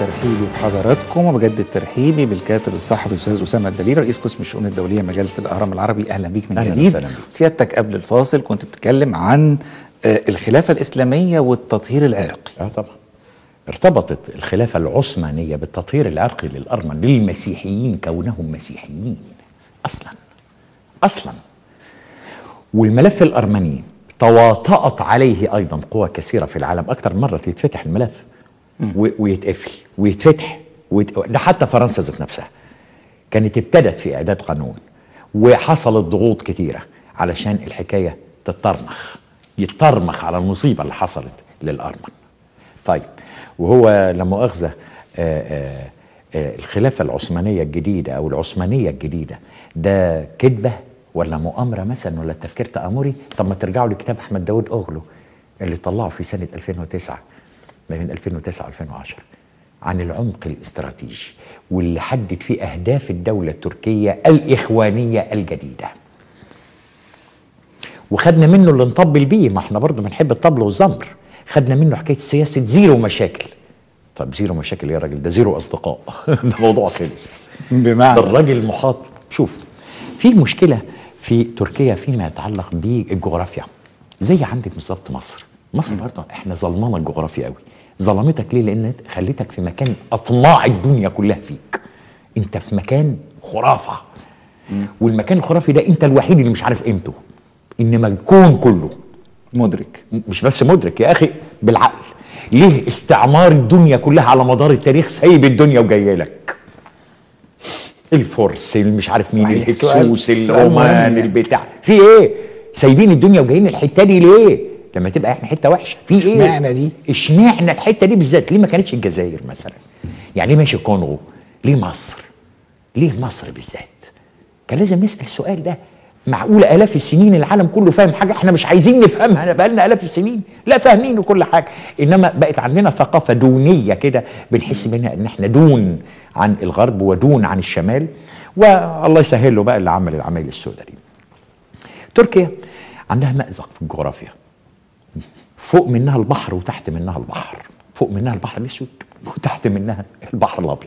ترحيبي بحضراتكم وبجدد ترحيبي بالكاتب الصحفي الاستاذ اسامه الدليل رئيس قسم الشؤون الدوليه مجله الاهرام العربي اهلا بيك من أهلاً جديد وسهلاً بك. سيادتك قبل الفاصل كنت بتتكلم عن آه، الخلافه الاسلاميه والتطهير العرقي اه طبعا ارتبطت الخلافة العثمانية بالتطهير العرقي للأرمن للمسيحيين كونهم مسيحيين أصلا أصلا والملف الأرمني تواطأت عليه أيضا قوى كثيرة في العالم أكثر مرة يتفتح الملف و- ويتقفل ويتفتح ويت... ده حتى فرنسا ذات نفسها كانت ابتدت في إعداد قانون وحصلت ضغوط كثيرة علشان الحكاية تترمخ يترمخ على المصيبة اللي حصلت للأرمن طيب وهو لا مؤاخذة آه، آه، آه، الخلافة العثمانية الجديدة أو العثمانية الجديدة ده كذبة ولا مؤامرة مثلا ولا تفكير تآمري طب ما ترجعوا لكتاب أحمد داود أغلو اللي طلعه في سنة 2009 ما بين 2009 و 2010 عن العمق الاستراتيجي واللي حدد فيه أهداف الدولة التركية الإخوانية الجديدة وخدنا منه اللي نطبل بيه ما احنا برضه بنحب الطبل والزمر خدنا منه حكايه سياسه زيرو مشاكل طب زيرو مشاكل ايه يا راجل ده زيرو اصدقاء ده موضوع خلص بمعنى ده الراجل محاط شوف في مشكله في تركيا فيما يتعلق بالجغرافيا زي عندك بالظبط مصر مصر برضه احنا ظلمانه الجغرافيا قوي ظلمتك ليه لان خليتك في مكان اطماع الدنيا كلها فيك انت في مكان خرافه والمكان الخرافي ده انت الوحيد اللي مش عارف قيمته انما الكون كله مدرك مش بس مدرك يا اخي بالعقل ليه استعمار الدنيا كلها على مدار التاريخ سايب الدنيا وجاي لك الفرس اللي مش عارف مين صحيح. الهكسوس سؤال- سؤال الرومان مهم يعني. البتاع في ايه سايبين الدنيا وجايين الحته دي ليه لما تبقى احنا حته وحشه في ايه اشمعنى دي؟ اشمعنى الحته دي بالذات ليه ما كانتش الجزائر مثلا يعني ليه ماشي الكونغو ليه مصر ليه مصر بالذات كان لازم نسال السؤال ده معقوله الاف السنين العالم كله فاهم حاجه احنا مش عايزين نفهمها بقى لنا الاف السنين لا فاهمين وكل حاجه انما بقت عندنا ثقافه دونيه كده بنحس بينا ان احنا دون عن الغرب ودون عن الشمال والله يسهل له بقى اللي عمل العمايل السوداء دي تركيا عندها مأزق في الجغرافيا فوق منها البحر وتحت منها البحر فوق منها البحر الاسود وتحت منها البحر الابيض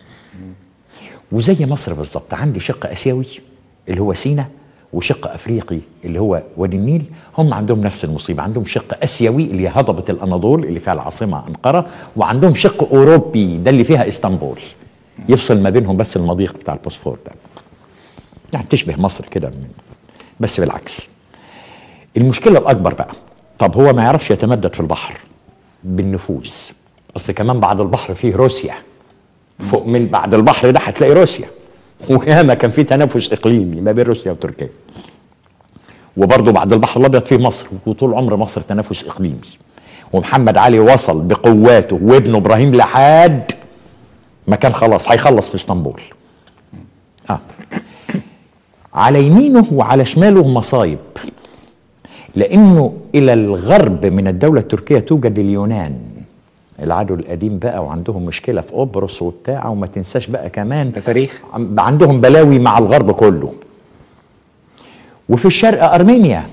وزي مصر بالظبط عندي شق اسيوي اللي هو سينا وشق افريقي اللي هو وادي النيل هم عندهم نفس المصيبه عندهم شق اسيوي اللي هي هضبه الاناضول اللي فيها العاصمه انقره وعندهم شق اوروبي ده اللي فيها اسطنبول يفصل ما بينهم بس المضيق بتاع البوسفور ده يعني تشبه مصر كده من- بس بالعكس المشكله الاكبر بقى طب هو ما يعرفش يتمدد في البحر بالنفوذ اصل كمان بعد البحر فيه روسيا فوق من بعد البحر ده هتلاقي روسيا وياما كان في تنافس اقليمي ما بين روسيا وتركيا وبرضه بعد البحر الابيض في مصر وطول عمر مصر تنافس اقليمي ومحمد علي وصل بقواته وابنه ابراهيم لحد ما كان خلاص هيخلص في اسطنبول اه على يمينه وعلى شماله مصايب لانه الى الغرب من الدوله التركيه توجد اليونان العدو القديم بقى وعندهم مشكله في قبرص وبتاع وما تنساش بقى كمان ده تاريخ عم- عندهم بلاوي مع الغرب كله وفي الشرق ارمينيا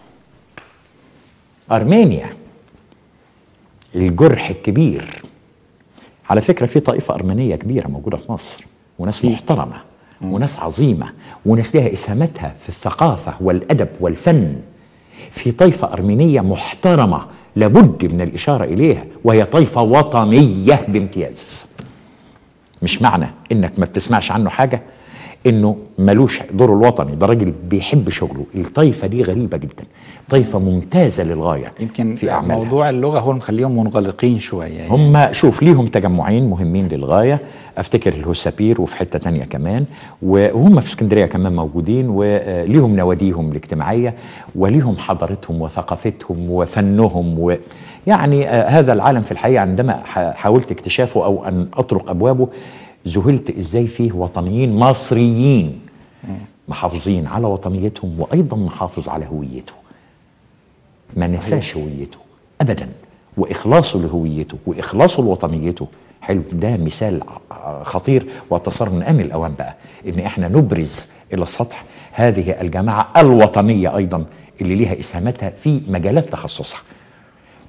ارمينيا الجرح الكبير على فكره في طائفه ارمينيه كبيره موجوده في مصر وناس محترمه وناس عظيمه وناس لها اسهاماتها في الثقافه والادب والفن في طائفه ارمينيه محترمه لابد من الاشاره اليها وهي طائفه وطنيه بامتياز مش معنى انك ما بتسمعش عنه حاجه انه ملوش دوره الوطني ده راجل بيحب شغله الطائفه دي غريبه جدا طائفه ممتازه للغايه يمكن في اعمالها موضوع اللغه هو اللي مخليهم منغلقين شويه يعني. هم شوف ليهم تجمعين مهمين للغايه افتكر الهوسابير وفي حته تانية كمان وهم في اسكندريه كمان موجودين وليهم نواديهم الاجتماعيه وليهم حضارتهم وثقافتهم وفنهم و يعني آه، هذا العالم في الحقيقه عندما ح- حاولت اكتشافه او ان اطرق ابوابه ذهلت ازاي فيه وطنيين مصريين محافظين على وطنيتهم وايضا محافظ على هويته ما ننساش هويته ابدا واخلاصه لهويته واخلاصه لوطنيته حلو ده مثال ع- خطير واتصار من ان الاوان بقى ان احنا نبرز الى السطح هذه الجماعه الوطنيه ايضا اللي ليها اسهاماتها في مجالات تخصصها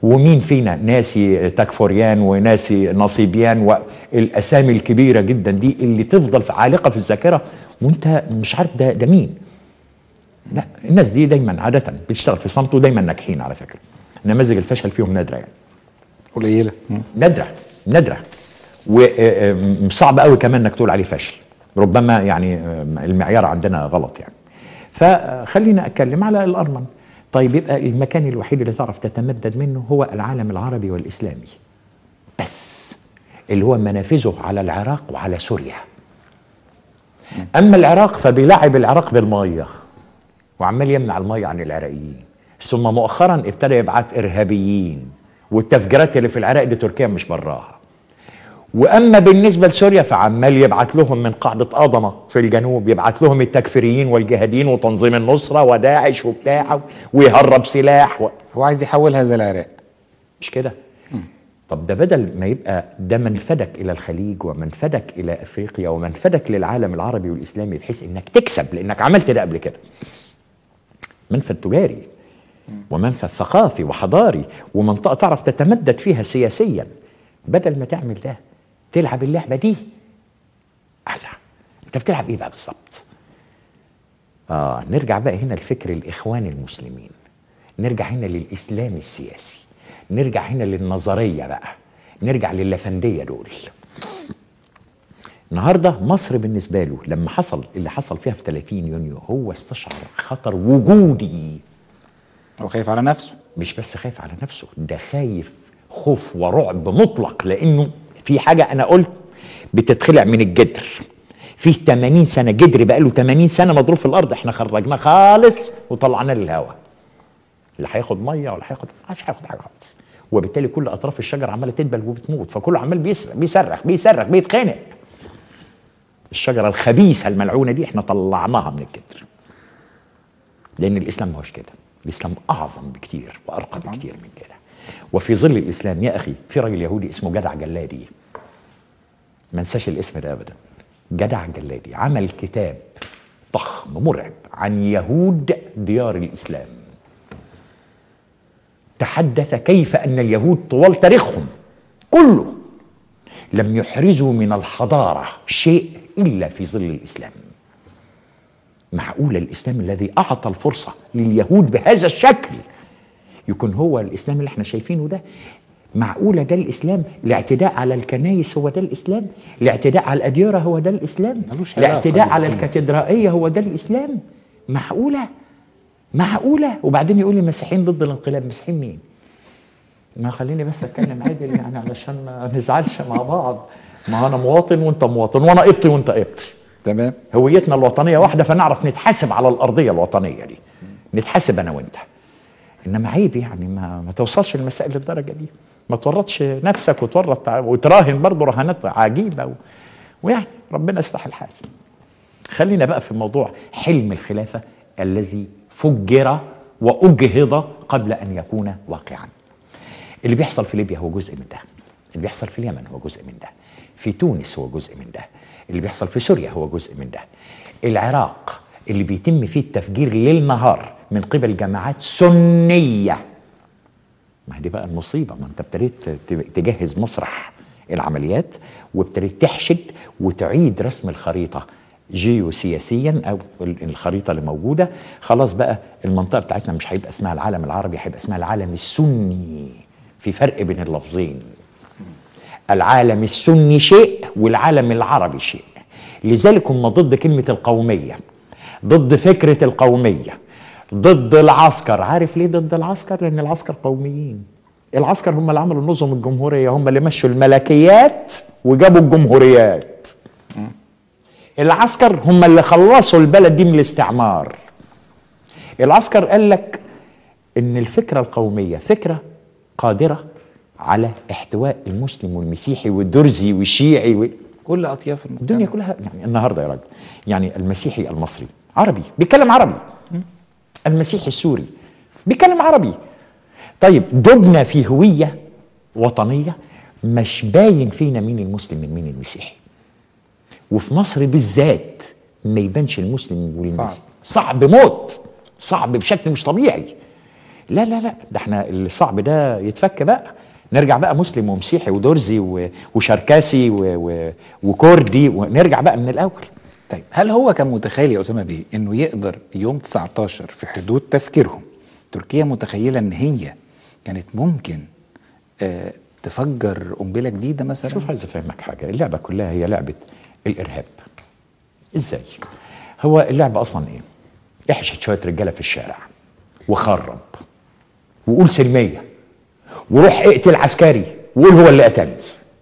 ومين فينا ناسي تكفوريان وناسي نصيبيان والاسامي الكبيره جدا دي اللي تفضل في عالقه في الذاكره وانت مش عارف ده ده مين لا الناس دي دايما عاده بتشتغل في صمت ودايما ناجحين على فكره نماذج الفشل فيهم نادره يعني قليله مم. نادره نادره وصعب قوي كمان انك تقول عليه فشل ربما يعني آه، المعيار عندنا غلط يعني فخلينا اتكلم على الارمن طيب يبقى المكان الوحيد اللي تعرف تتمدد منه هو العالم العربي والاسلامي بس اللي هو منافذه على العراق وعلى سوريا اما العراق فبيلعب العراق بالميه وعمال يمنع الميه عن العراقيين ثم مؤخرا ابتدى يبعت ارهابيين والتفجيرات اللي في العراق دي تركيا مش براها واما بالنسبه لسوريا فعمال يبعت لهم من قاعده اضمه في الجنوب يبعت لهم التكفيريين والجهاديين وتنظيم النصره وداعش وبتاع ويهرب سلاح و... هو عايز يحول هذا العراق مش كده طب ده بدل ما يبقى ده منفذك الى الخليج ومنفذك الى افريقيا ومنفذك للعالم العربي والاسلامي بحيث انك تكسب لانك عملت ده قبل كده منفذ تجاري ومنفذ ثقافي وحضاري ومنطقه تعرف تتمدد فيها سياسيا بدل ما تعمل ده تلعب اللعبه دي أحلى. انت بتلعب ايه بقى بالظبط اه نرجع بقى هنا لفكر الاخوان المسلمين نرجع هنا للاسلام السياسي نرجع هنا للنظريه بقى نرجع للافنديه دول النهارده مصر بالنسبه له لما حصل اللي حصل فيها في 30 يونيو هو استشعر خطر وجودي هو خايف على نفسه مش بس خايف على نفسه ده خايف خوف ورعب مطلق لانه في حاجه انا قلت بتتخلع من الجدر فيه 80 سنه جدر بقى له 80 سنه مضروب في الارض احنا خرجناه خالص وطلعناه للهواء لا هياخد ميه ولا هياخد مش هياخد حاجه خالص وبالتالي كل اطراف الشجر عماله تدبل وبتموت فكله عمال بيصرخ بيصرخ بيصرخ بيتخانق الشجره الخبيثه الملعونه دي احنا طلعناها من الجدر لان الاسلام ما هوش كده الاسلام اعظم بكتير وارقى بكتير من كده وفي ظل الاسلام يا اخي في راجل يهودي اسمه جدع جلادي ما انساش الاسم ده ابدا جدع جلادي عمل كتاب ضخم مرعب عن يهود ديار الاسلام تحدث كيف ان اليهود طوال تاريخهم كله لم يحرزوا من الحضاره شيء الا في ظل الاسلام معقول الاسلام الذي اعطى الفرصه لليهود بهذا الشكل يكون هو الاسلام اللي احنا شايفينه ده معقوله ده الاسلام الاعتداء على الكنايس هو ده الاسلام الاعتداء على الاديره هو ده الاسلام ملوش علاقة الاعتداء على بالدين. الكاتدرائيه هو ده الاسلام معقوله معقوله وبعدين يقول لي المسيحيين ضد الانقلاب مسيحيين مين ما خليني بس اتكلم عادل يعني علشان ما نزعلش مع بعض ما انا مواطن وانت مواطن وانا قبطي وانت قبطي تمام هويتنا الوطنيه واحده فنعرف نتحاسب على الارضيه الوطنيه دي نتحاسب انا وانت انما عيب يعني ما, ما توصلش المسائل للدرجه دي ما تورطش نفسك وتورط وتراهن برضه رهانات عجيبه و... ويعني ربنا يصلح الحال خلينا بقى في موضوع حلم الخلافه الذي فجر واجهض قبل ان يكون واقعا اللي بيحصل في ليبيا هو جزء من ده اللي بيحصل في اليمن هو جزء من ده في تونس هو جزء من ده اللي بيحصل في سوريا هو جزء من ده العراق اللي بيتم فيه التفجير ليل نهار من قبل جماعات سنيه ما هي دي بقى المصيبه ما انت ابتديت ت- تجهز مسرح العمليات وابتديت تحشد وتعيد رسم الخريطه جيوسياسيا او ال- الخريطه اللي موجوده خلاص بقى المنطقه بتاعتنا مش هيبقى اسمها العالم العربي هيبقى اسمها العالم السني في فرق بين اللفظين العالم السني شيء والعالم العربي شيء لذلك هم ضد كلمة القومية ضد فكرة القومية ضد العسكر عارف ليه ضد العسكر لأن العسكر قوميين العسكر هم اللي عملوا نظم الجمهورية هم اللي مشوا الملكيات وجابوا الجمهوريات العسكر هم اللي خلصوا البلد دي من الاستعمار العسكر قال لك ان الفكره القوميه فكره قادره على احتواء المسلم والمسيحي والدرزي والشيعي و... كل اطياف المجتمع الدنيا كلها يعني النهارده يا راجل يعني المسيحي المصري عربي بيتكلم عربي المسيحي السوري بيتكلم عربي طيب دبنا في هويه وطنيه مش باين فينا مين المسلم من مين المسيحي وفي مصر بالذات ما يبانش المسلم والمسيحي صعب. صعب موت صعب بشكل مش طبيعي لا لا لا ده احنا الصعب ده يتفك بقى نرجع بقى مسلم ومسيحي ودرزي و- وشركاسي و- و- وكردي ونرجع بقى من الاول طيب هل هو كان متخيل يا اسامه بيه انه يقدر يوم 19 في حدود تفكيرهم تركيا متخيله ان هي كانت ممكن آه تفجر قنبله جديده مثلا شوف عايز افهمك حاجه اللعبه كلها هي لعبه الارهاب ازاي هو اللعبه اصلا ايه احشد شويه رجاله في الشارع وخرب وقول سلميه وروح اقتل عسكري وقول هو اللي قتلني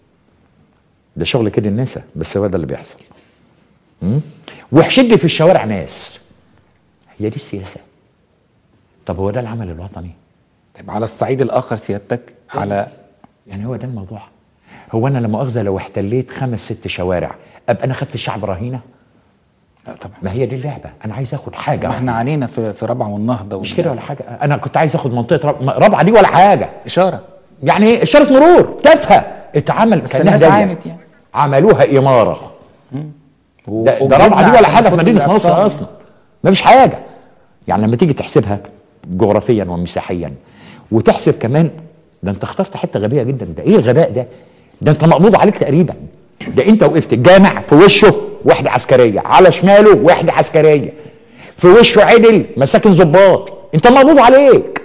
ده شغل كده الناس بس هو ده اللي بيحصل م? واحشد لي في الشوارع ناس هي دي السياسه طب هو ده العمل الوطني طيب على الصعيد الاخر سيادتك على يعني هو ده الموضوع هو انا لا مؤاخذه لو احتليت خمس ست شوارع ابقى انا خدت الشعب رهينه لا طبعا ما هي دي اللعبه انا عايز اخد حاجه ما احنا عانينا في في رابعه والنهضه مش وال- كده ولا حاجه انا كنت عايز اخد منطقه رب... رابعه دي ولا حاجه اشاره يعني ايه اشاره مرور تافهه اتعمل بس كأنها الناس دايرة. عانت يعني. عملوها اماره و- ده, ده وجبنا رابعه دي ولا عشان حاجه في نفوت مدينه بالاعتصام. نصر اصلا ما فيش حاجه يعني لما تيجي تحسبها جغرافيا ومساحيا وتحسب كمان ده انت اخترت حته غبيه جدا ده ايه الغباء ده ده انت مقبوض عليك تقريبا ده انت وقفت الجامع في وشه وحده عسكريه على شماله وحده عسكريه في وشه عدل مساكن ضباط انت مقبوض عليك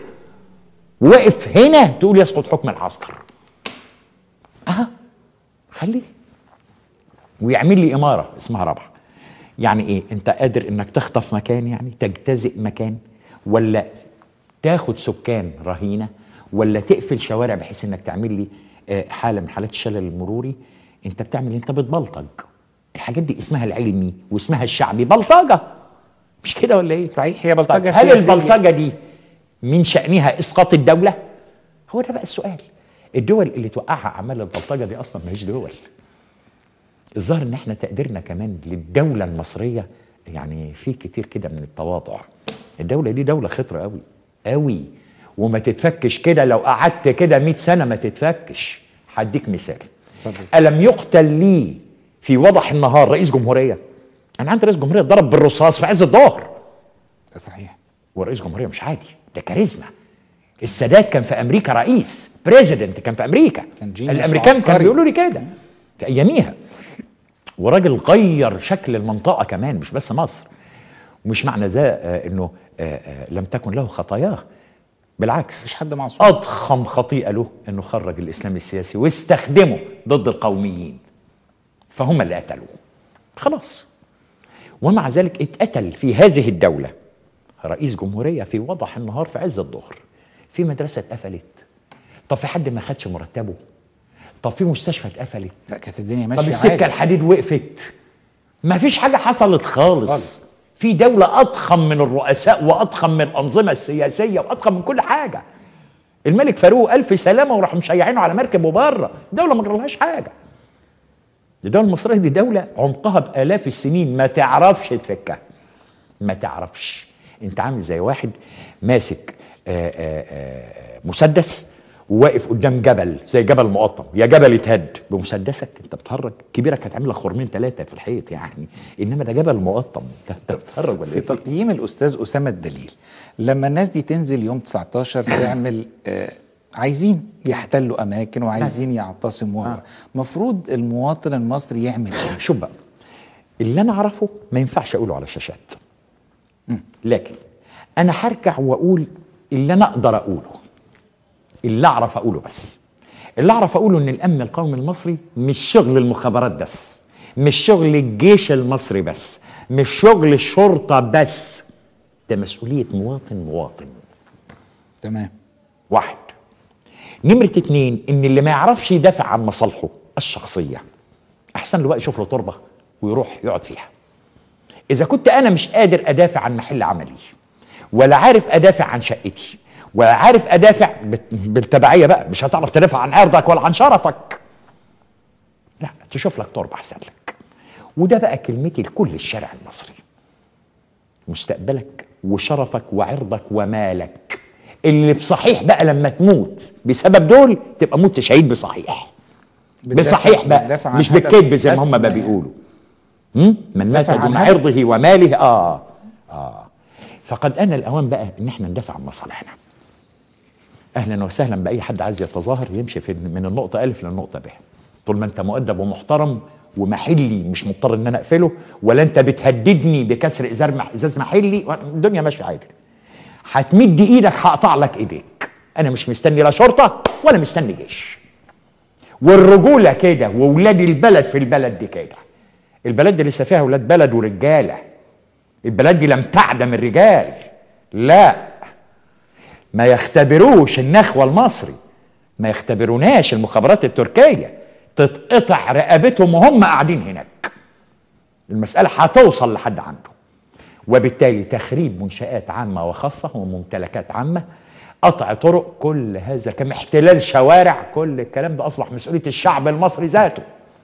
وقف هنا تقول يسقط حكم العسكر اها خليه ويعمل لي اماره اسمها رابعه يعني ايه انت قادر انك تخطف مكان يعني تجتزئ مكان ولا تاخد سكان رهينه ولا تقفل شوارع بحيث انك تعمل لي آه، حاله من حالات الشلل المروري انت بتعمل إيه؟ انت بتبلطج الحاجات دي اسمها العلمي واسمها الشعبي بلطجه مش كده ولا ايه صحيح هي طيب بلطجه هل سياسية. البلطجه دي من شانها اسقاط الدوله هو ده بقى السؤال الدول اللي توقعها اعمال البلطجه دي اصلا ماهيش دول الظاهر ان احنا تقديرنا كمان للدوله المصريه يعني في كتير كده من التواضع الدوله دي دوله خطره قوي قوي وما تتفكش كده لو قعدت كده 100 سنه ما تتفكش هديك مثال اتفضل. الم يقتل لي في وضح النهار رئيس جمهوريه انا عندي رئيس جمهوريه ضرب بالرصاص في عز الظهر ده صحيح ورئيس جمهوريه مش عادي ده كاريزما السادات كان في امريكا رئيس بريزيدنت كان في امريكا كان جينيوس الامريكان كانوا وعبقري. بيقولوا لي كده في اياميها وراجل غير شكل المنطقه كمان مش بس مصر ومش معنى ذا آه، انه آه، آه، لم تكن له خطاياه بالعكس مفيش حد معصوم اضخم خطيئه له انه خرج الاسلام السياسي واستخدمه ضد القوميين فهم اللي قتلوه خلاص ومع ذلك اتقتل في هذه الدوله رئيس جمهوريه في وضح النهار في عز الظهر في مدرسه اتقفلت طب في حد ما خدش مرتبه طب في مستشفى اتقفلت لا كانت الدنيا طب ماشيه السكه عادي الحديد وقفت ما فيش حاجه حصلت خالص, خالص. في دولة أضخم من الرؤساء وأضخم من الأنظمة السياسية وأضخم من كل حاجة الملك فاروق ألف سلامة وراح مشيعينه على مركب وبره دولة ما جرالهاش حاجة الدولة المصرية دي دولة عمقها بآلاف السنين ما تعرفش تفكها ما تعرفش انت عامل زي واحد ماسك آآ آآ مسدس وواقف قدام جبل زي جبل مقطم يا جبل اتهد بمسدسك انت بتهرج كبيرك هتعمل لك خرمين ثلاثه في الحيط يعني انما ده جبل مقطم انت أنت بتهرج ولا في ايه؟ تقييم الاستاذ اسامه الدليل لما الناس دي تنزل يوم 19 تعمل آه عايزين يحتلوا اماكن وعايزين يعتصموا المفروض المواطن المصري يعمل ايه شوف بقى اللي انا اعرفه ما ينفعش اقوله على الشاشات لكن انا هرجع واقول اللي انا اقدر اقوله اللي اعرف اقوله بس اللي اعرف اقوله ان الامن القومي المصري مش شغل المخابرات بس مش شغل الجيش المصري بس مش شغل الشرطه بس ده مسؤوليه مواطن مواطن تمام واحد نمرة اتنين ان اللي ما يعرفش يدافع عن مصالحه الشخصية احسن له بقى يشوف له تربة ويروح يقعد فيها اذا كنت انا مش قادر ادافع عن محل عملي ولا عارف ادافع عن شقتي ولا عارف ادافع بت- بالتبعية بقى مش هتعرف تدافع عن عرضك ولا عن شرفك لا تشوف لك تربة احسن لك وده بقى كلمتي لكل الشارع المصري مستقبلك وشرفك وعرضك ومالك اللي بصحيح بقى لما تموت بسبب دول تبقى موت شهيد بصحيح بتدافع- بصحيح بقى بتدافع عن مش هدف بالكذب زي ما هم أسمى ما يعني. بيقولوا هم؟ من مات بتدافع عن دون هدف. عرضه وماله اه اه فقد ان الاوان بقى ان احنا ندافع عن مصالحنا اهلا وسهلا باي حد عايز يتظاهر يمشي في من النقطه الف للنقطه ب طول ما انت مؤدب ومحترم ومحلي مش مضطر ان انا اقفله ولا انت بتهددني بكسر ازاز مح- ازاز محلي الدنيا ماشيه عادي هتمد ايدك هقطع لك ايديك انا مش مستني لا شرطه ولا مستني جيش والرجوله كده واولاد البلد في البلد دي كده البلد دي لسه فيها اولاد بلد ورجاله البلد دي لم تعدم الرجال لا ما يختبروش النخوة المصري ما يختبروناش المخابرات التركية تتقطع رقبتهم وهم قاعدين هناك المسألة هتوصل لحد عنده وبالتالي تخريب منشآت عامة وخاصة وممتلكات عامة قطع طرق كل هذا كم احتلال شوارع كل الكلام ده أصبح مسؤولية الشعب المصري ذاته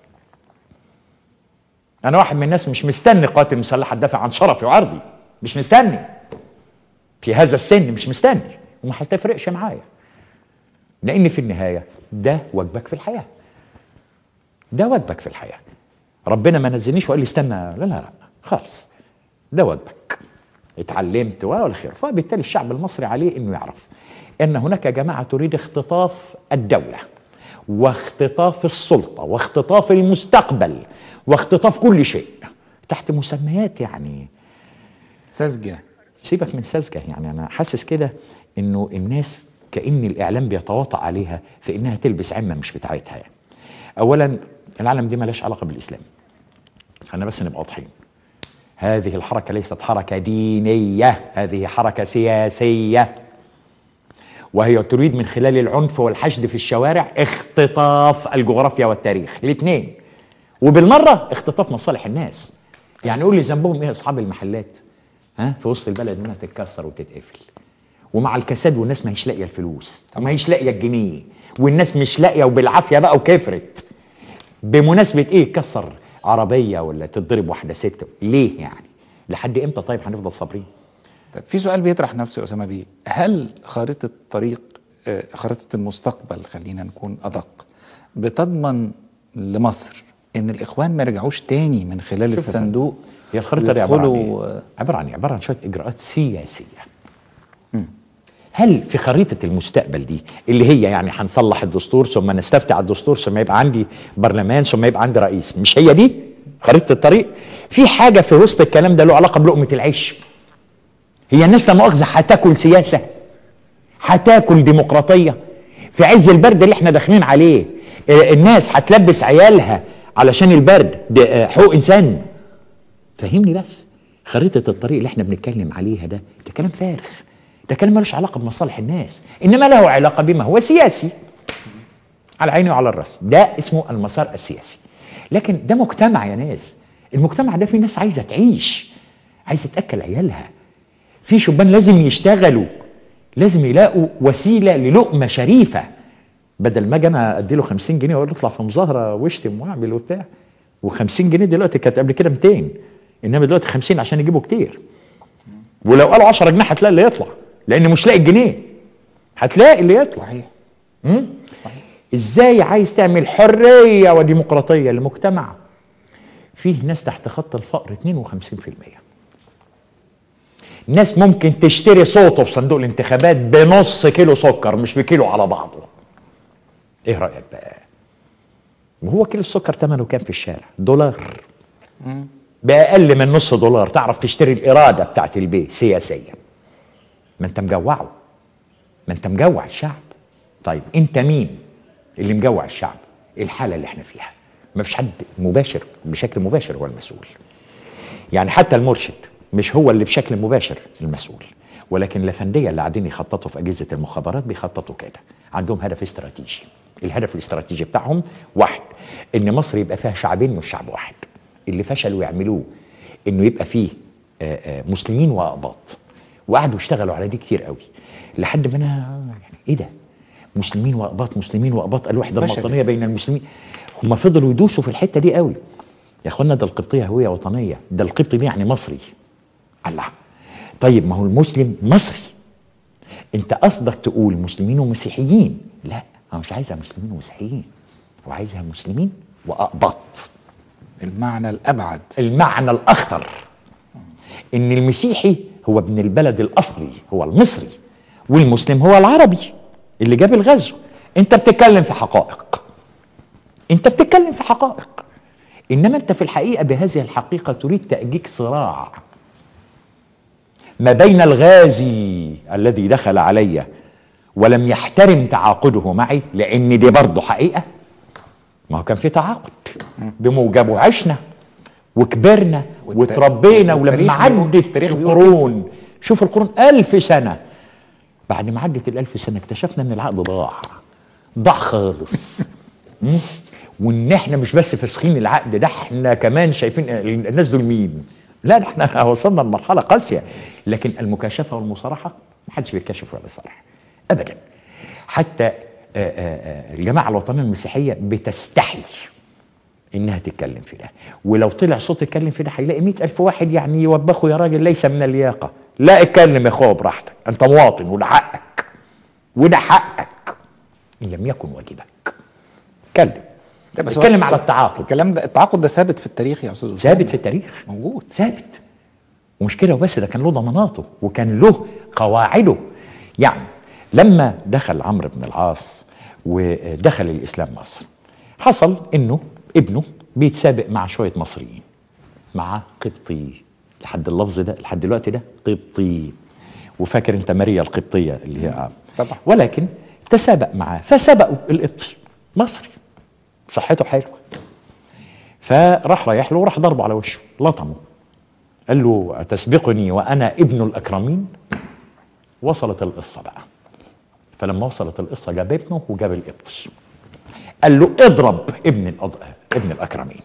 أنا واحد من الناس مش مستني قاتل مسلح تدافع عن شرفي وعرضي مش مستني في هذا السن مش مستني وما هتفرقش معايا لان في النهايه ده واجبك في الحياه ده واجبك في الحياه ربنا ما نزلنيش وقال لي استنى لا لا لا خالص ده واجبك اتعلمت ولا خير فبالتالي الشعب المصري عليه انه يعرف ان هناك جماعه تريد اختطاف الدوله واختطاف السلطه واختطاف المستقبل واختطاف كل شيء تحت مسميات يعني ساذجه سيبك من ساذجه يعني انا حاسس كده انه الناس كان الاعلام بيتواطأ عليها في انها تلبس عمه مش بتاعتها يعني. اولا العالم دي ملهاش علاقه بالاسلام. خلينا بس نبقى واضحين. هذه الحركه ليست حركه دينيه، هذه حركه سياسيه. وهي تريد من خلال العنف والحشد في الشوارع اختطاف الجغرافيا والتاريخ، الاثنين. وبالمره اختطاف مصالح الناس. يعني قول لي ذنبهم ايه اصحاب المحلات؟ ها في وسط البلد انها تتكسر وتتقفل ومع الكساد والناس ما هيش لاقيه الفلوس ما هيش لاقيه الجنيه والناس مش لاقيه وبالعافيه بقى وكفرت بمناسبه ايه تكسر عربيه ولا تضرب واحده ست ليه يعني لحد امتى طيب هنفضل صابرين طيب في سؤال بيطرح نفسه يا اسامه بيه هل خارطه الطريق آه، خارطه المستقبل خلينا نكون ادق بتضمن لمصر ان الاخوان ما يرجعوش تاني من خلال شوف يا الصندوق هي الخريطه دي عباره عن ويدخلوا، ايه؟ عباره عن إيه؟ عباره عن شويه اجراءات سياسيه هل في خريطه المستقبل دي اللي هي يعني هنصلح الدستور ثم نستفتي على الدستور ثم يبقى عندي برلمان ثم يبقى عندي رئيس مش هي دي خريطه الطريق في حاجه في وسط الكلام ده له علاقه بلقمه العيش هي الناس لا مؤاخذه هتاكل سياسه هتاكل ديمقراطيه في عز البرد اللي احنا داخلين عليه آه، الناس هتلبس عيالها علشان البرد ده آه، حقوق انسان فهمني بس خريطة الطريق اللي احنا بنتكلم عليها ده ده كلام فارغ ده كلام ملوش علاقة بمصالح الناس إنما له علاقة بما هو سياسي على عيني وعلى الراس ده اسمه المسار السياسي لكن ده مجتمع يا ناس المجتمع ده فيه ناس عايزة تعيش عايزة تأكل عيالها في شبان لازم يشتغلوا لازم يلاقوا وسيلة للقمة شريفة بدل ما اجي انا ادي له 50 جنيه واقول له اطلع في مظاهره واشتم واعمل وبتاع و50 جنيه دلوقتي كانت قبل كده 200 انما دلوقتي 50 عشان يجيبوا كتير ولو قالوا 10 جنيه هتلاقي اللي يطلع لان مش لاقي الجنيه هتلاقي اللي يطلع صحيح ازاي عايز تعمل حريه وديمقراطيه لمجتمع فيه ناس تحت خط الفقر 52% ناس ممكن تشتري صوته في صندوق الانتخابات بنص كيلو سكر مش بكيلو على بعضه ايه رايك بقى وهو كيلو السكر ثمنه كام في الشارع دولار باقل من نص دولار تعرف تشتري الاراده بتاعت البيت سياسيا ما انت مجوعه ما انت مجوع الشعب طيب انت مين اللي مجوع الشعب الحاله اللي احنا فيها ما فيش حد مباشر بشكل مباشر هو المسؤول يعني حتى المرشد مش هو اللي بشكل مباشر المسؤول ولكن الافنديه اللي قاعدين يخططوا في اجهزه المخابرات بيخططوا كده عندهم هدف استراتيجي الهدف الاستراتيجي بتاعهم واحد ان مصر يبقى فيها شعبين مش شعب واحد اللي فشلوا يعملوه انه يبقى فيه آه، آه، مسلمين واقباط وقعدوا يشتغلوا على دي كتير قوي لحد ما انا يعني ايه ده مسلمين واقباط مسلمين واقباط الوحده فشلت. الوطنيه بين المسلمين هم فضلوا يدوسوا في الحته دي قوي يا اخوانا ده القبطيه هويه وطنيه ده القبطي دي يعني مصري الله طيب ما هو المسلم مصري انت قصدك تقول مسلمين ومسيحيين لا انا مش عايزها مسلمين ومسيحيين هو عايزها مسلمين واقباط المعنى الابعد المعنى الاخطر ان المسيحي هو ابن البلد الاصلي هو المصري والمسلم هو العربي اللي جاب الغزو انت بتتكلم في حقائق انت بتتكلم في حقائق انما انت في الحقيقه بهذه الحقيقه تريد تاجيج صراع ما بين الغازي الذي دخل علي ولم يحترم تعاقده معي لان دي برضه حقيقه ما هو كان في تعاقد بموجبه عشنا وكبرنا والت- وتربينا ولما والتاريخ بيقول- عدت التاريخ بيقول القرون شوف القرون ألف سنة بعد ما عدت الألف سنة اكتشفنا إن العقد ضاع ضاع خالص مم؟ وإن إحنا مش بس فاسخين العقد ده إحنا كمان شايفين الناس دول مين لا ده إحنا وصلنا لمرحلة قاسية لكن المكاشفة والمصارحة محدش بيتكشف ولا يصارح أبدا حتى آه، آه، آه، الجماعة الوطنية المسيحية بتستحي انها تتكلم في ده ولو طلع صوت يتكلم في ده هيلاقي مئة ألف واحد يعني يوبخه يا راجل ليس من اللياقة لا اتكلم يا اخويا براحتك انت مواطن وده حقك وده حقك ان لم يكن واجبك اتكلم لا، بس هو- اتكلم على التعاقد الكلام ده التعاقد ده ثابت في التاريخ يا استاذ اسامه ثابت في التاريخ موجود ثابت ومش كده وبس ده كان له ضماناته وكان له قواعده يعني لما دخل عمرو بن العاص ودخل الاسلام مصر حصل انه ابنه بيتسابق مع شويه مصريين مع قبطي لحد اللفظ ده لحد دلوقتي ده قبطي وفاكر انت ماريا القبطيه اللي هي طبعا. ولكن تسابق معاه فسبقوا القبطي مصري صحته حلوه فراح رايح له وراح ضربه على وشه لطمه قال له أتسبقني وأنا ابن الأكرمين وصلت القصة بقى فلما وصلت القصة جاب ابنه وجاب القبطي قال له اضرب ابن الأض... ابن الأكرمين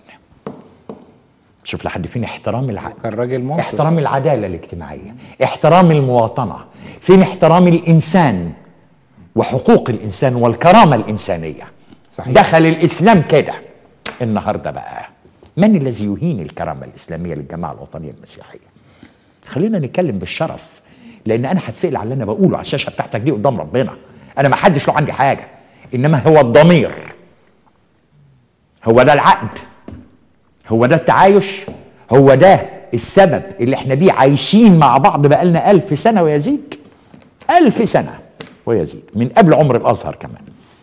شوف لحد فين احترام العقل كان راجل منصف احترام العدالة الاجتماعية احترام المواطنة فين احترام الإنسان وحقوق الإنسان والكرامة الإنسانية صحيح. دخل الإسلام كده النهاردة بقى من الذي يهين الكرامة الإسلامية للجماعة الوطنية المسيحية خلينا نتكلم بالشرف لأن أنا هتسأل على اللي أنا بقوله على الشاشة بتاعتك دي قدام ربنا أنا ما حدش له عندي حاجة إنما هو الضمير هو ده العقد هو ده التعايش هو ده السبب اللي احنا بيه عايشين مع بعض بقالنا ألف سنة ويزيد ألف سنة ويزيد من قبل عمر الأزهر كمان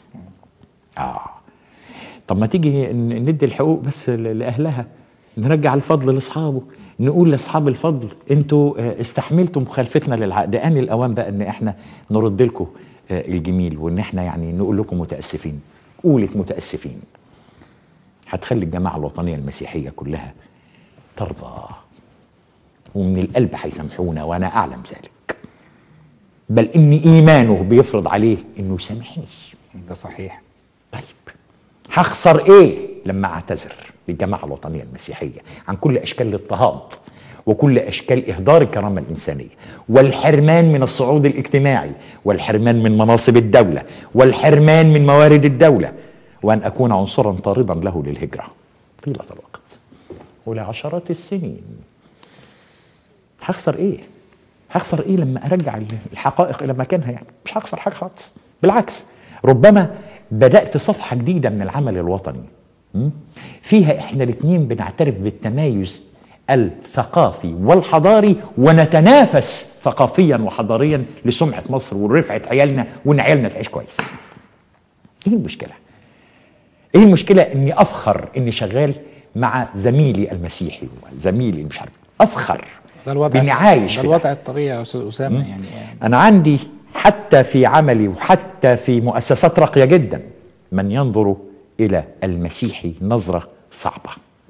آه طب ما تيجي ن- ندي الحقوق بس ل- لأهلها نرجع الفضل لأصحابه نقول لأصحاب الفضل انتوا آه، استحملتوا مخالفتنا للعقد آن الأوان بقى ان احنا نرد لكم آه، الجميل وان احنا يعني نقول لكم متأسفين قولة متأسفين هتخلي الجماعة الوطنية المسيحية كلها ترضى ومن القلب هيسامحونا وأنا أعلم ذلك بل إن إيمانه بيفرض عليه إنه يسامحني ده صحيح طيب هخسر إيه لما أعتذر للجماعة الوطنية المسيحية عن كل أشكال الاضطهاد وكل أشكال إهدار الكرامة الإنسانية والحرمان من الصعود الاجتماعي والحرمان من مناصب الدولة والحرمان من موارد الدولة وأن أكون عنصرا طاردا له للهجرة طيلة الوقت ولعشرات السنين هخسر ايه؟ هخسر ايه لما ارجع الحقائق الى مكانها يعني؟ مش هخسر حاجه خالص بالعكس ربما بدات صفحه جديده من العمل الوطني م? فيها احنا الاثنين بنعترف بالتمايز الثقافي والحضاري ونتنافس ثقافيا وحضاريا لسمعه مصر ورفعه عيالنا وان عيالنا تعيش كويس. ايه المشكله؟ ايه المشكله اني افخر اني شغال مع زميلي المسيحي وزميلي مش عارف افخر ده الوضع باني عايش ده في الوضع الطبيعي يا استاذ اسامه يعني انا عندي حتى في عملي وحتى في مؤسسات راقيه جدا من ينظر الى المسيحي نظره صعبه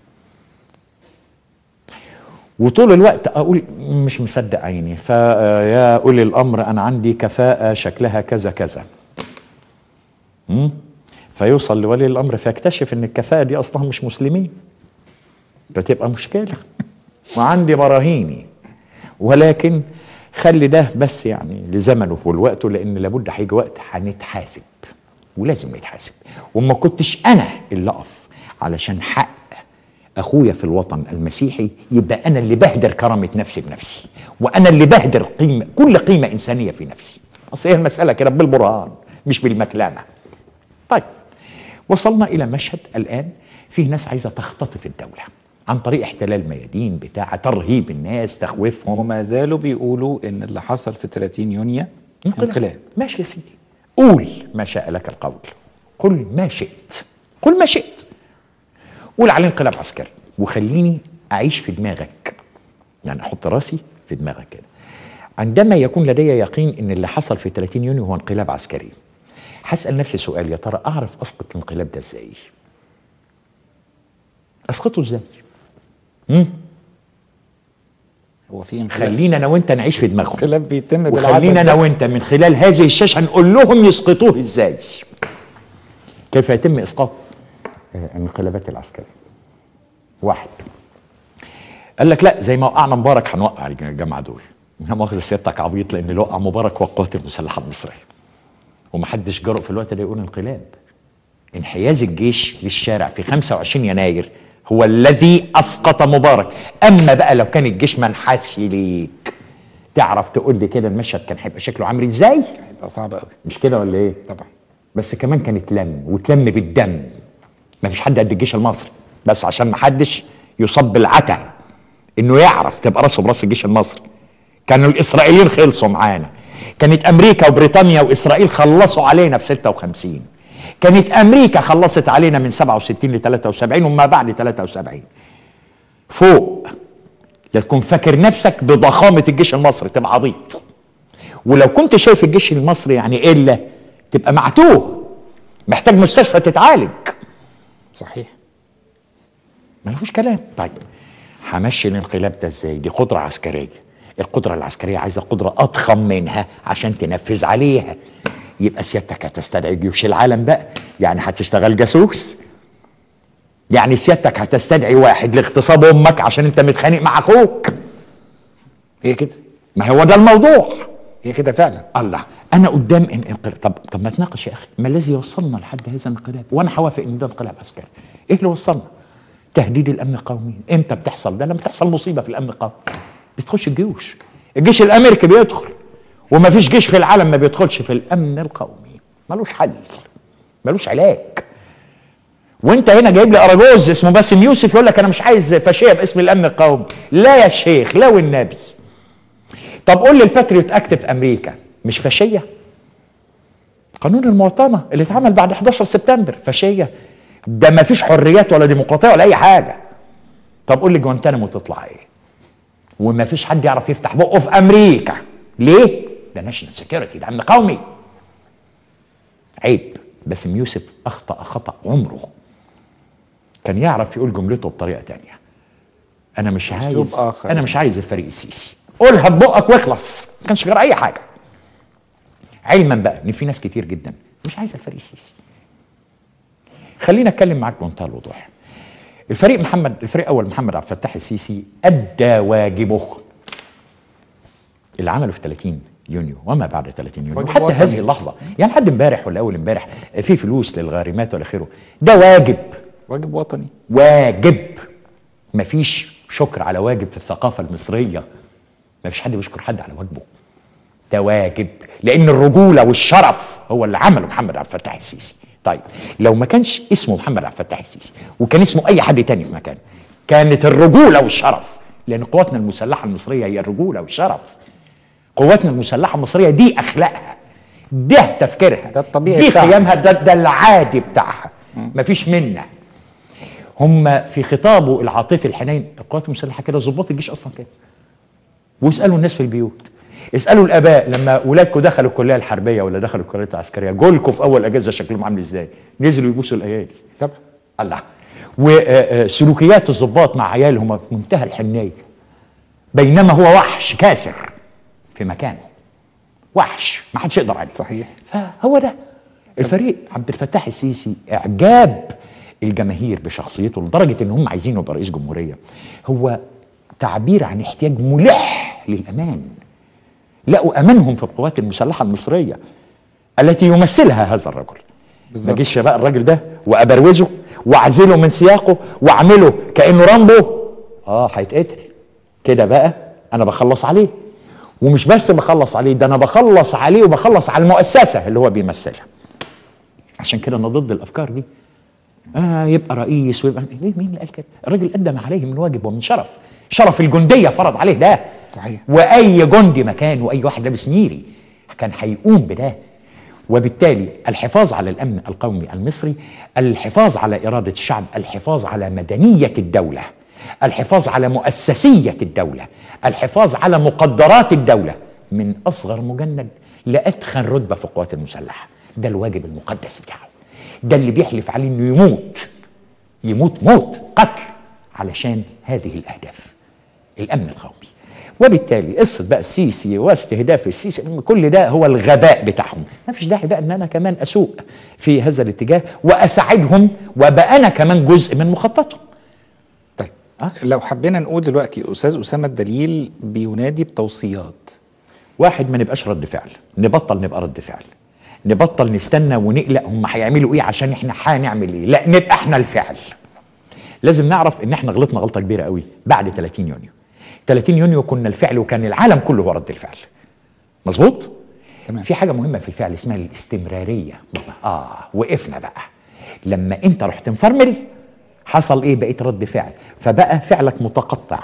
وطول الوقت اقول مش مصدق عيني فيا اولي الامر انا عندي كفاءه شكلها كذا كذا مم؟ فيوصل لولي الامر فيكتشف ان الكفاءه دي اصلا مش مسلمين فتبقى مشكله وعندي براهيني ولكن خلي ده بس يعني لزمنه ولوقته لان لابد هيجي وقت هنتحاسب ولازم نتحاسب وما كنتش انا اللي اقف علشان حق اخويا في الوطن المسيحي يبقى انا اللي بهدر كرامه نفسي بنفسي وانا اللي بهدر قيمه كل قيمه انسانيه في نفسي اصل هي المساله كده بالبرهان مش بالمكلمه طيب وصلنا الى مشهد الان فيه ناس عايزه تختطف الدوله عن طريق احتلال ميادين بتاع ترهيب الناس تخويفهم وما زالوا بيقولوا ان اللي حصل في 30 يونيو انقلاب ماشي يا سيدي قول ما شاء لك القول قل ما شئت قل ما شئت قول عليه انقلاب عسكري وخليني اعيش في دماغك يعني احط راسي في دماغك كده عندما يكون لدي يقين ان اللي حصل في 30 يونيو هو انقلاب عسكري هسال نفسي سؤال يا ترى اعرف اسقط الانقلاب ده ازاي اسقطه ازاي هو في انقلاب خلينا انا وانت نعيش في دماغهم انقلاب بيتم بالعدد وخلينا انا ده. وانت من خلال هذه الشاشه نقول لهم يسقطوه ازاي كيف يتم اسقاط آه، الانقلابات العسكريه واحد قال لك لا زي ما وقعنا مبارك هنوقع الجماعه دول لا مؤاخذه سيادتك عبيط لان اللي وقع مبارك هو القوات المسلحه المصريه ومحدش جرؤ في الوقت ده يقول انقلاب انحياز الجيش للشارع في 25 يناير هو الذي اسقط مبارك اما بقى لو كان الجيش ما انحازش ليك تعرف تقول لي كده المشهد كان هيبقى شكله عامل ازاي هيبقى صعب قوي مش كده ولا ايه طبعا بس كمان كان اتلم واتلم بالدم ما فيش حد قد الجيش المصري بس عشان ما حدش يصاب بالعتا انه يعرف تبقى راسه براس الجيش المصري كانوا الاسرائيليين خلصوا معانا كانت امريكا وبريطانيا واسرائيل خلصوا علينا في 56 كانت امريكا خلصت علينا من 67 ل 73 وما بعد 73 فوق لا تكون فاكر نفسك بضخامه الجيش المصري تبقى عبيط ولو كنت شايف الجيش المصري يعني الا تبقى معتوه محتاج مستشفى تتعالج صحيح ما فيش كلام طيب همشي الانقلاب ده ازاي دي قدره عسكريه القدره العسكريه عايزه قدره اضخم منها عشان تنفذ عليها يبقى سيادتك هتستدعي جيوش العالم بقى يعني هتشتغل جاسوس يعني سيادتك هتستدعي واحد لاغتصاب امك عشان انت متخانق مع اخوك هي كده ما هو ده الموضوع هي كده فعلا الله انا قدام إن انقلاب طب طب ما تناقش يا اخي ما الذي وصلنا لحد هذا الانقلاب وانا هوافق ان ده انقلاب عسكري ايه اللي وصلنا تهديد الامن القومي امتى بتحصل ده لما تحصل مصيبه في الامن القومي بتخش الجيوش الجيش الامريكي بيدخل وما فيش جيش في العالم ما بيدخلش في الامن القومي ملوش حل ملوش علاج وانت هنا جايب لي اراجوز اسمه باسم يوسف يقول لك انا مش عايز فاشيه باسم الامن القومي لا يا شيخ لا والنبي طب قول لي الباتريوت اكت في امريكا مش فاشيه قانون المواطنه اللي اتعمل بعد 11 سبتمبر فاشيه ده ما فيش حريات ولا ديمقراطيه ولا اي حاجه طب قول لي جوانتانامو تطلع ايه وما فيش حد يعرف يفتح بقه في امريكا ليه ده ناشونال سكيورتي ده امن قومي عيب باسم يوسف اخطا خطا عمره كان يعرف يقول جملته بطريقه تانية انا مش أسلوب عايز آخر. انا مش عايز الفريق السيسي قولها ببقك واخلص ما كانش غير اي حاجه علما بقى ان في ناس كتير جدا مش عايزه الفريق السيسي خلينا اتكلم معاك بمنتهى الوضوح الفريق محمد الفريق اول محمد عبد الفتاح السيسي ادى واجبه اللي عمله في 30 يونيو وما بعد 30 يونيو واجب حتى وطني. هذه اللحظه يعني لحد امبارح ولا اول امبارح في فلوس للغارمات ولا خيره ده واجب واجب وطني واجب مفيش شكر على واجب في الثقافة المصرية مفيش حد بيشكر حد على واجبه ده واجب لأن الرجولة والشرف هو اللي عمله محمد عبد الفتاح السيسي طيب لو ما كانش اسمه محمد عبد الفتاح السيسي وكان اسمه أي حد تاني في مكانه كانت الرجولة والشرف لأن قواتنا المسلحة المصرية هي الرجولة والشرف قواتنا المسلحة المصرية دي أخلاقها ده تفكيرها ده الطبيعي دي بتاعها. قيمها ده, ده العادي بتاعها مفيش منه هم في خطابه العاطفي الحنين القوات المسلحه كده ظباط الجيش اصلا كده واسالوا الناس في البيوت اسالوا الاباء لما ولادكم دخلوا الكليه الحربيه ولا دخلوا الكليه العسكريه جولكم في اول اجازه شكلهم عامل ازاي نزلوا يبوسوا الايادي طبعا الله وسلوكيات الضباط مع عيالهم في منتهى الحنيه بينما هو وحش كاسر في مكانه وحش ما حدش يقدر عليه صحيح. فهو ده الفريق عبد الفتاح السيسي اعجاب الجماهير بشخصيته لدرجه ان هم عايزينه يبقى رئيس جمهوريه هو تعبير عن احتياج ملح للامان لقوا امانهم في القوات المسلحه المصريه التي يمثلها هذا الرجل ما بالظبط. جيش بقى الراجل ده وابروزه واعزله من سياقه واعمله كانه رامبو اه هيتقتل كده بقى انا بخلص عليه ومش بس بخلص عليه ده انا بخلص عليه وبخلص على المؤسسه اللي هو بيمثلها عشان كده انا ضد الافكار دي آه يبقى رئيس ويبقى ليه مين اللي قال كده؟ الراجل ادى ما عليه من واجب ومن شرف شرف الجنديه فرض عليه ده صحيح. واي جندي مكان واي واحد لابس نيري كان هيقوم بده وبالتالي الحفاظ على الامن القومي المصري الحفاظ على اراده الشعب الحفاظ على مدنيه الدوله الحفاظ على مؤسسيه الدوله الحفاظ على مقدرات الدوله من اصغر مجند لاتخن رتبه في القوات المسلحه ده الواجب المقدس بتاعه ده اللي بيحلف عليه انه يموت يموت موت قتل علشان هذه الاهداف الامن القومي وبالتالي قصه بقى السيسي واستهداف السيسي كل ده هو الغباء بتاعهم ما فيش داعي بقى ان انا كمان اسوق في هذا الاتجاه واساعدهم وابقى انا كمان جزء من مخططهم طيب آه. لو حبينا نقول دلوقتي استاذ اسامه الدليل بينادي بتوصيات واحد ما نبقاش رد فعل نبطل نبقى رد فعل نبطل نستنى ونقلق هم هيعملوا ايه عشان احنا هنعمل ايه لا نبقى احنا الفعل لازم نعرف ان احنا غلطنا غلطه كبيره قوي بعد 30 يونيو 30 يونيو كنا الفعل وكان العالم كله هو رد الفعل مظبوط تمام. في حاجه مهمه في الفعل اسمها الاستمراريه اه وقفنا بقى لما انت رحت مفرمل حصل ايه بقيت رد فعل فبقى فعلك متقطع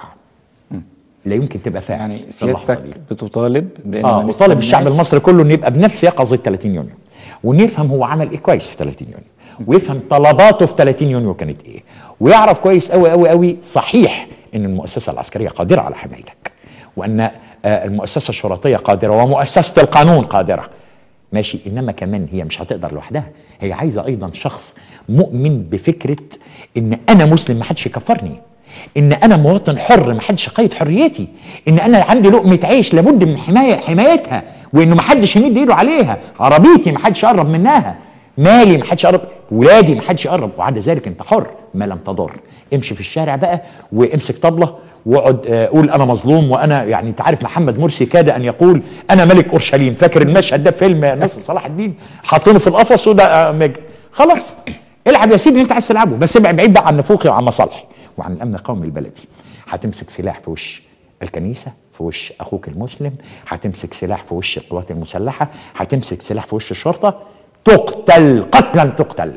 لا يمكن تبقى فاعل يعني في اللحظة سيادتك دي. بتطالب بان اه ما وطالب الشعب نستناش- المصري كله انه يبقى بنفس يقظه 30 يونيو ونفهم هو عمل ايه كويس في 30 يونيو ويفهم طلباته في 30 يونيو كانت ايه ويعرف كويس قوي قوي قوي صحيح ان المؤسسه العسكريه قادره على حمايتك وان آه، المؤسسه الشرطيه قادره ومؤسسه القانون قادره ماشي انما كمان هي مش هتقدر لوحدها هي عايزه ايضا شخص مؤمن بفكره ان انا مسلم ما حدش يكفرني ان انا مواطن حر ما حدش قيد حريتي ان انا عندي لقمه عيش لابد من حمايه حمايتها وانه ما حدش يمد ايده عليها عربيتي ما حدش يقرب منها مالي ما حدش يقرب ولادي ما حدش يقرب وعد ذلك انت حر ما لم تضر امشي في الشارع بقى وامسك طبله واقعد آه، قول انا مظلوم وانا يعني انت عارف محمد مرسي كاد ان يقول انا ملك اورشليم فاكر المشهد ده في فيلم نصر صلاح الدين حاطينه في القفص وده آه، مج خلاص العب يا سيدي اللي انت عايز تلعبه بس ابعد بعيد بقى عن نفوقي وعن مصالحي وعن الامن القومي البلدي هتمسك سلاح في وش الكنيسه في وش اخوك المسلم هتمسك سلاح في وش القوات المسلحه هتمسك سلاح في وش الشرطه تقتل قتلا تقتل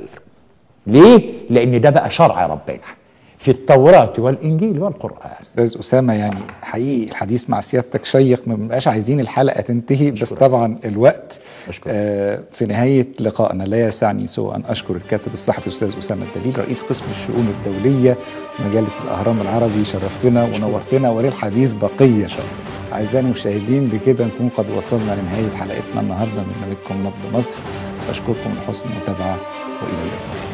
ليه لان ده بقى شرع ربنا في التوراه والانجيل والقران استاذ اسامه يعني حقيقي الحديث مع سيادتك شيق ما بنبقاش عايزين الحلقه تنتهي بس طبعا الوقت أشكرك. آه في نهايه لقائنا لا يسعني سوى ان اشكر الكاتب الصحفي استاذ اسامه الدليل رئيس قسم الشؤون الدوليه مجله الاهرام العربي شرفتنا ونورتنا وللحديث بقيه اعزائي المشاهدين بكده نكون قد وصلنا لنهايه حلقتنا النهارده من برنامجكم نبض مصر بشكركم لحسن المتابعه والى اللقاء